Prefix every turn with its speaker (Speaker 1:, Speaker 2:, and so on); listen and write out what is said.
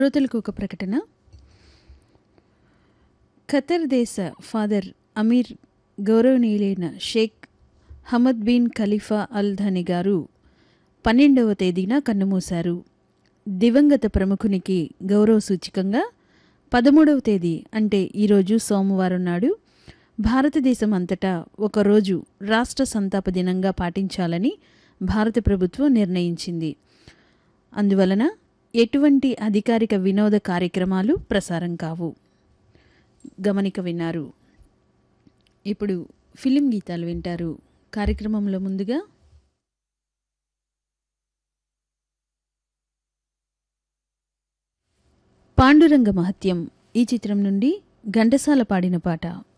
Speaker 1: శ్రోతలకు ఒక ప్రకటన ఖతర్ దేశ ఫాదర్ అమీర్ గౌరవనీయులైన Sheikh Hamad bin Khalifa Al Thani గారు పన్నెండవ తేదీన కన్నుమూశారు దివంగత ప్రముఖునికి గౌరవ సూచికంగా పదమూడవ తేదీ అంటే ఈరోజు సోమవారం నాడు భారతదేశం అంతటా ఒకరోజు రాష్ట్ర సంతాప దినంగా పాటించాలని భారత ప్రభుత్వం నిర్ణయించింది అందువలన ఎటువంటి అధికారిక వినోద కార్యక్రమాలు ప్రసారం కావు గమనిక విన్నారు ఇప్పుడు ఫిలిం గీతాలు వింటారు కార్యక్రమంలో ముందుగా పాండురంగ మహత్యం ఈ చిత్రం నుండి ఘంటసాల పాడిన పాట